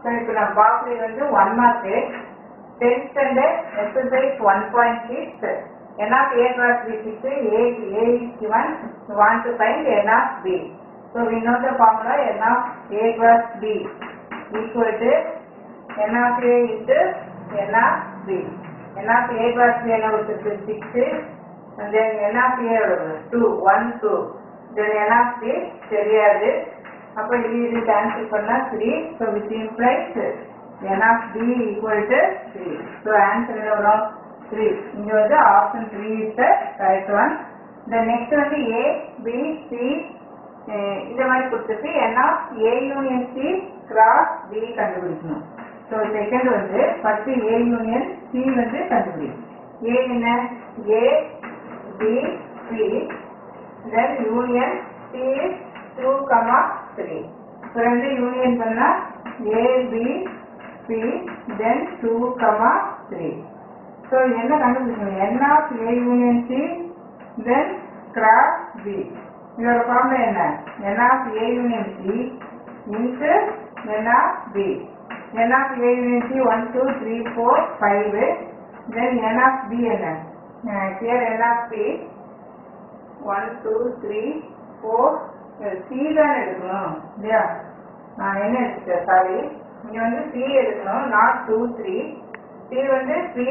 So இப்போ நம்ம பார்க்குறது வந்து one mark tenth standard exercise one point six n of A cross B six A A is given want to find n of b so we know the formula n of a plus b equal to n of a into n of b n of a plus b என்ன கொடுத்துருக்கு 6 and then n of a எவ்வளவு 2 1 2 then n of b தெரியாது அப்ப இது இது cancel பண்ணா 3 so which implies n of b equal to 3 so answer என்ன வரும் 3 இங்க வந்து option 3 is the correct one the next வந்து a b c அஹ் இந்த மாதிரி கொடுத்துட்டு n of a union c cross b கண்டுபிடிக்கணும் ஸோ செகண்ட் வந்து ஃபர்ஸ்ட் a யூனியன் c வந்து கண்டுபிடி a என்ன a b c then union c is 2 comma 3 இப்போ ரெண்டு யூனியன் பண்ணா a b c then 2 comma 3 so என்ன கண்டுபிடிக்கணும் n of a union c then cross b இதோட ஃபார்முலா என்ன n of a union c into n of b n of a union c 1 2 3 4 5 then n of b என்ன Uh, here n of b 1 2 3 4 c தான் எடுக்கணும் இல்லையா நான் என்ன எடுத்துட்டேன் sorry இங்க வந்து c எடுக்கணும் நாட் 2 3 c வந்து p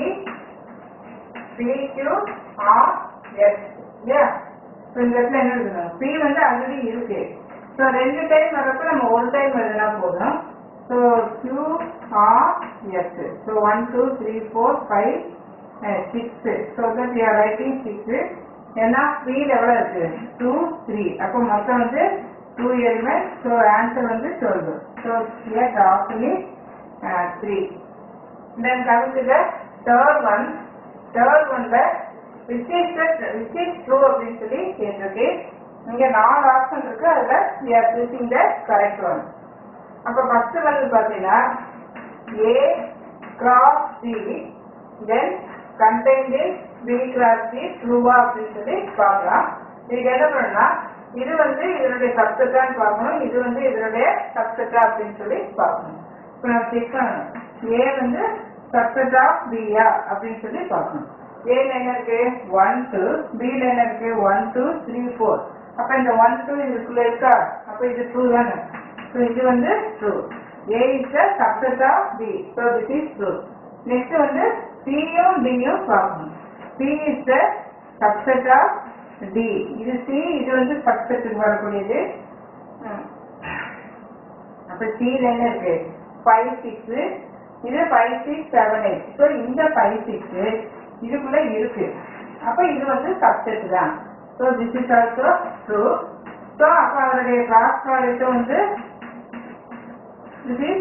PQ R S இல்லையா ஸோ இந்த இடத்துல என்ன எழுதணும் P வந்து ஆல்ரெடி இருக்கு ஸோ ரெண்டு டைம் வரப்ப நம்ம ஒரு டைம் எழுதினா போதும் so Q R S so one two three four five six so that you're writing six ஏன்னா ஸ்பீட் எவ்வளோ இருக்கு டூ த்ரீ அப்போ மொத்தம் வந்து டூ எலிமெண்ட் ஸோ ஆன்சர் வந்து twelve so here option three then coming to the third one third one the which is the which is true அப்படின்னு சொல்லி கேட்டிருக்கு இங்க நாலு ஆப்ஷன் இருக்கு அதுல we are choosing the correct one அப்ப first வந்து பாத்தீங்கன்னா a cross c then contained in b cross c true அப்படின்னு சொல்லி பார்க்கலாம் இதுக்கு என்ன பண்ணணும்னா இது வந்து இதனுடைய சப்செட்டான்னு பார்க்கணும் இது வந்து இதனுடைய சப்செட்டா அப்படின்னு சொல்லி பார்க்கணும் இப்போ நம்ம செக் பண்ணணும் ஏ வந்து சப்செட் ஆஃப் பியா அப்படின்னு சொல்லி பார்க்கணும் ஏல என்ன இருக்கு ஒன் டூ பில என்ன இருக்கு ஒன் டூ த்ரீ ஃபோர் அப்ப இந்த ஒன் டூ இதுக்குள்ள இருக்கா அப்ப இது ட்ரூ தானே ஸோ இது வந்து true A is the subset of B so this is true next வந்து சியும் டியும் பார்க்கணும் C is the subset of D இது சி இது வந்து சப்செட்டுக்கு வரக்கூடியது ம். அப்ப சில என்ன இருக்கு ஃபைவ் சிக்ஸ் இது five six seven eight so இந்த ஃபைவ் சிக்ஸ் இதுக்குள்ள இருக்கு அப்ப இது வந்து சப்செட் தான் so this is also true so அப்ப அதனுடைய கிராஸ் ப்ராடக்ட் வந்து this is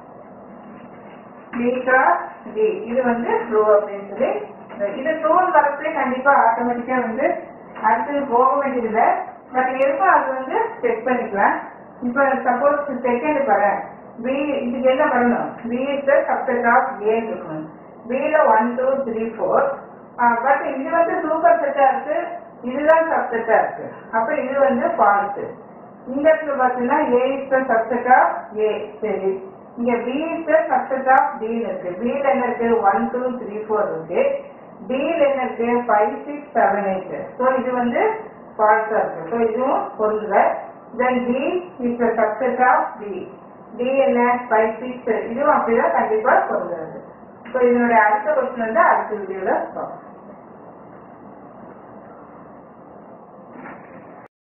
b cross d இது வந்து ட்ரூ அப்படின்னு சொல்லி இது ட்ரூன்னு வரப்பே கண்டிப்பா ஆட்டோமேட்டிக்கா வந்து அடுத்தது போக வேண்டியதில்லை பட் இருக்கும் அது வந்து செக் பண்ணிக்கலாம் இப்போ சப்போஸ் செகண்ட் பாரு பி இதுக்கு என்ன பண்ணணும் B is the subset of A இருக்கணும் பில one two three four but இது வந்து சூப்பர் செட்டா இருக்கு இதுதான் சப்செட்டா இருக்கு அப்ப இது வந்து ஃபால்ஸ் இந்த இடத்துல பார்த்தீங்கன்னா A is the subset of A சரி இங்க B is the subset of D இருக்கு பில என்ன இருக்கு ஒன் டூ த்ரீ ஃபோர் இருக்கு டில என்ன இருக்கு five six seven eight so இது வந்து ஃபால்ஸா இருக்கு ஸோ இதுவும் பொருள் then D is the subset of D D என்ன ஃபைவ் சிக்ஸ் இதுவும் அப்படிதான் கண்டிப்பா பொருள் ஸோ இதனுடைய அடுத்த கொஸ்டின் வந்து அடுத்த வீடியோல பார்ப்போம்